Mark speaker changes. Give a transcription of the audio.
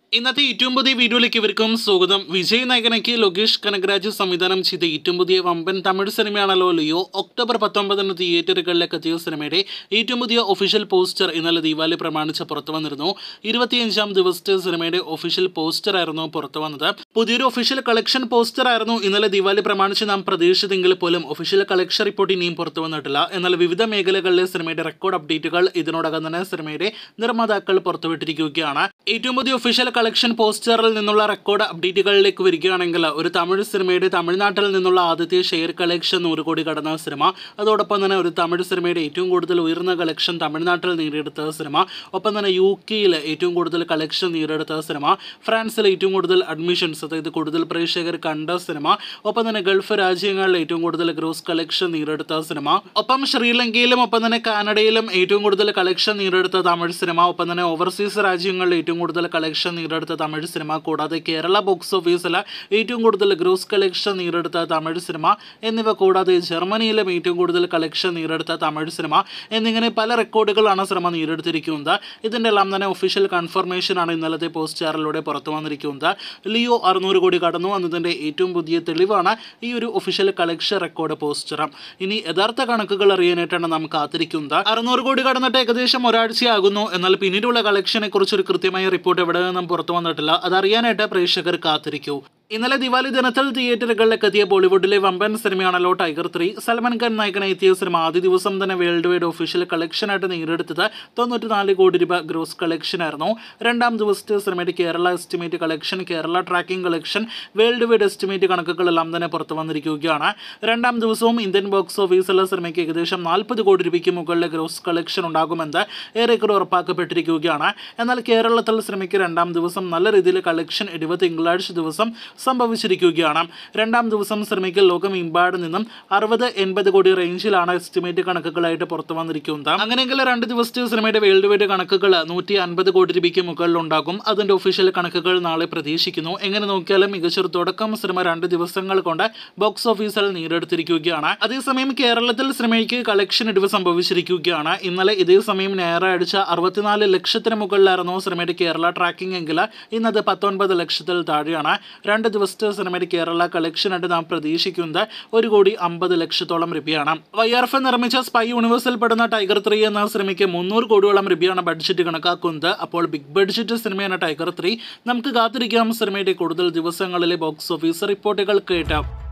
Speaker 1: ഇന്നത്തെ ഏറ്റവും പുതിയ വീഡിയോയിലേക്ക് ഇവർക്കും സ്വാഗതം വിജയ് നായകനയ്ക്ക് ലോകേഷ് കനകരാജ് സംവിധാനം ചെയ്ത ഏറ്റവും പുതിയ വമ്പൻ തമിഴ് സിനിമയാണല്ലോ ലിയോ ഒക്ടോബർ പത്തൊമ്പതിന് തിയേറ്ററുകളിലേക്ക് എത്തിയ സിനിമയുടെ ഏറ്റവും പുതിയ ഒഫീഷ്യൽ പോസ്റ്റർ ഇന്നലെ ദീപാവലി പ്രമാണിച്ച് പുറത്തു വന്നിരുന്നു ഇരുപത്തിയഞ്ചാം ദിവസത്തെ സിനിമയുടെ ഒഫീഷ്യൽ പോസ്റ്റർ ആയിരുന്നു പുറത്തു വന്നത് പുതിയൊരു ഒഫീഷ്യൽ കളക്ഷൻ പോസ്റ്റർ ആയിരുന്നു ഇന്നലെ ദീപാവലി പ്രമാണിച്ച് നാം പ്രതീക്ഷിച്ചതെങ്കിൽ പോലും ഒഫീഷ്യൽ കളക്ഷൻ റിപ്പോർട്ട് ഇനിയും പുറത്തു വന്നിട്ടില്ല എന്നാൽ വിവിധ മേഖലകളിലെ സിനിമയുടെ റെക്കോർഡ് അപ്ഡേറ്റുകൾ ഇതിനോടകം തന്നെ സിനിമയുടെ നിർമ്മാതാക്കൾ പുറത്തുവിട്ടിരിക്കുകയാണ് ഏറ്റവും പുതിയ ഒഫീഷ്യൽ കളക്ഷൻ പോസ്റ്ററിൽ നിന്നുള്ള റെക്കോർഡ് അപ്ഡേറ്റുകളിലേക്ക് വരികയാണെങ്കിൽ ഒരു തമിഴ് സിനിമയുടെ തമിഴ്നാട്ടിൽ നിന്നുള്ള ആദ്യത്തെ ഷെയർ കളക്ഷൻ നൂറ് കോടി കടന്ന സിനിമ അതോടൊപ്പം തന്നെ ഒരു തമിഴ് സിനിമയുടെ ഏറ്റവും കൂടുതൽ ഉയർന്ന കളക്ഷൻ തമിഴ്നാട്ടിൽ നേടിയെടുത്ത സിനിമ ഒപ്പം തന്നെ യു കെയിൽ ഏറ്റവും കൂടുതൽ കളക്ഷൻ നേടിയെടുത്ത സിനിമ ഫ്രാൻസിൽ ഏറ്റവും കൂടുതൽ അഡ്മിഷൻസ് അതായത് കൂടുതൽ പ്രേക്ഷകർ കണ്ട സിനിമ ഒപ്പം തന്നെ ഗൾഫ് രാജ്യങ്ങളിൽ ഏറ്റവും കൂടുതൽ ഗ്രോസ് കളക്ഷൻ നേടിയെടുത്ത സിനിമ ഒപ്പം ശ്രീലങ്കയിലും ഒപ്പം തന്നെ കാനഡയിലും ഏറ്റവും കൂടുതൽ കളക്ഷൻ നേടിയെടുത്ത തമിഴ് സിനിമ ഒപ്പം തന്നെ ഓവർസീസ് രാജ്യങ്ങളിൽ ഏറ്റവും കൂടുതൽ കളക്ഷൻ നേടിയെടുത്ത തമിഴ് സിനിമ കൂടാതെ കേരള ബോക്സ് ഓഫീസിൽ ഏറ്റവും കൂടുതൽ ഗ്രോസ് കളക്ഷൻ നേടിയെടുത്ത തമിഴ് സിനിമ എന്നിവ കൂടാതെ ജർമ്മനിയിലും ഏറ്റവും കൂടുതൽ കളക്ഷൻ നേടിയെടുത്ത തമിഴ് സിനിമ എന്നിങ്ങനെ പല റെക്കോർഡുകളാണ് സിനിമ നേടിയെടുത്തിരിക്കുന്നത് ഇതിൻ്റെ എല്ലാം തന്നെ ഒഫീഷ്യൽ കൺഫർമേഷനാണ് ഇന്നലത്തെ പോസ്റ്ററിലൂടെ പുറത്തു വന്നിരിക്കുന്നത് ലിയോ അറുന്നൂറ് കോടി കടന്നു എന്നതിൻ്റെ ഏറ്റവും പുതിയ തെളിവാണ് ഈ ഒരു ഒഫീഷ്യൽ കളക്ഷൻ റെക്കോർഡ് പോസ്റ്റർ ഇനി യഥാർത്ഥ കണക്കുകൾ അറിയാനായിട്ടാണ് നാം കാത്തിരിക്കുന്നത് അറുന്നൂറ് കോടി കടന്നിട്ട് ഏകദേശം ഒരാഴ്ചയാകുന്നു എന്നാൽ പിന്നീടുള്ള കളക്ഷനെ കുറിച്ച് ഒരു കൃത്യമായ റിപ്പോർട്ട് എവിടെ നിന്നും പുറത്തു വന്നിട്ടില്ല അതറിയാനായിട്ട് പ്രേക്ഷകർ കാത്തിരിക്കൂ ഇന്നലെ ദിവാലി ദിനത്തിൽ തിയേറ്ററുകളിലേക്ക് എത്തിയ ബോളിവുഡിലെ വമ്പൻ സിനിമയാണല്ലോ ടൈഗർ ത്രീ സൽമാൻ ഖാൻ നായകനായി എത്തിയ സിനിമ ആദ്യ ദിവസം തന്നെ വേൾഡ് വൈഡ് ഒഫീഷ്യൽ കളക്ഷനായിട്ട് നേടിയെടുത്തത് തൊണ്ണൂറ്റിനാല് കോടി രൂപ ഗ്രോസ് കളക്ഷൻ ആയിരുന്നു രണ്ടാം ദിവസത്തെ സിനിമയുടെ Kerala estimate collection Kerala tracking collection worldwide estimate കണക്കുകളെല്ലാം തന്നെ പുറത്തു വന്നിരിക്കുകയാണ് രണ്ടാം ദിവസവും ഇന്ത്യൻ ബോക്സ് ഓഫീസിലെ സിനിമയ്ക്ക് ഏകദേശം നാൽപ്പത് കോടി രൂപയ്ക്ക് മുകളിലെ ഗ്രോസ് കളക്ഷൻ ഉണ്ടാകുമെന്ന് ഏറെക്കുറെ ഉറപ്പാക്കപ്പെട്ടിരിക്കുകയാണ് എന്നാൽ കേരളത്തിൽ സിനിമയ്ക്ക് രണ്ടാം ദിവസം നല്ല രീതിയിൽ കളക്ഷൻ ഇടിവ് തിങ്കളാഴ്ച ദിവസം സംഭവിച്ചിരിക്കുകയാണ് രണ്ടാം ദിവസം സിനിമയ്ക്ക് ലോകമെമ്പാട് നിന്നും അറുപത് എൺപത് കോടി റേഞ്ചിലാണ് എസ്റ്റിമേറ്റ് കണക്കുകളായിട്ട് പുറത്തു വന്നിരിക്കുന്നത് അങ്ങനെയെങ്കിൽ രണ്ട് ദിവസത്തെ സിനിമയുടെ വേൾഡ് വൈഡ് കണക്കുകൾ നൂറ്റി അൻപത് കോടി രൂപയ്ക്ക് മുകളിൽ ഉണ്ടാകും അതിന്റെ ഒഫീഷ്യൽ കണക്കുകൾ നാളെ പ്രതീക്ഷിക്കുന്നു എങ്ങനെ നോക്കിയാലും മികച്ചൊരു തുടക്കം സിനിമ രണ്ട് ദിവസങ്ങൾ കൊണ്ട് ബോക്സ് ഓഫീസിൽ നേടിയെടുത്തിരിക്കുകയാണ് അതേസമയം കേരളത്തിൽ സിനിമയ്ക്ക് കളക്ഷൻ ഇടിവ് സംഭവിച്ചിരിക്കുകയാണ് ഇന്നലെ ഇതേ സമയം ഞായറാഴ്ച അറുപത്തിനാല് ലക്ഷത്തിന് മുകളിലായിരുന്നു സിനിമയുടെ കേരള ട്രാക്കിംഗ് എങ്കിൽ ഇന്നത് പത്തൊൻപത് ലക്ഷത്തിൽ താഴെയാണ് രണ്ട് ദിവസത്തെ സിനിമയുടെ കേരള കളക്ഷൻ ആയിട്ട് നാം പ്രതീക്ഷിക്കുന്നത് ഒരു കോടി അമ്പത് ലക്ഷത്തോളം രൂപയാണ് വൈ ആർ എഫ് നിർമ്മിച്ച സ്പൈ യൂണിവേഴ്സിൽ പെടുന്ന ടൈഗർ ത്രീ എന്ന സിനിമയ്ക്ക് മുന്നൂറ് കോടിയോളം രൂപയാണ് ബഡ്ജറ്റ് കണക്കാക്കുന്നത് അപ്പോൾ ബിഗ് ബഡ്ജറ്റ് സിനിമയാണ് ടൈഗർ ത്രീ നമുക്ക് കാത്തിരിക്കാം സിനിമയുടെ കൂടുതൽ ദിവസങ്ങളിലെ ബോക്സ് ഓഫീസ് റിപ്പോർട്ടുകൾ കേട്ടാം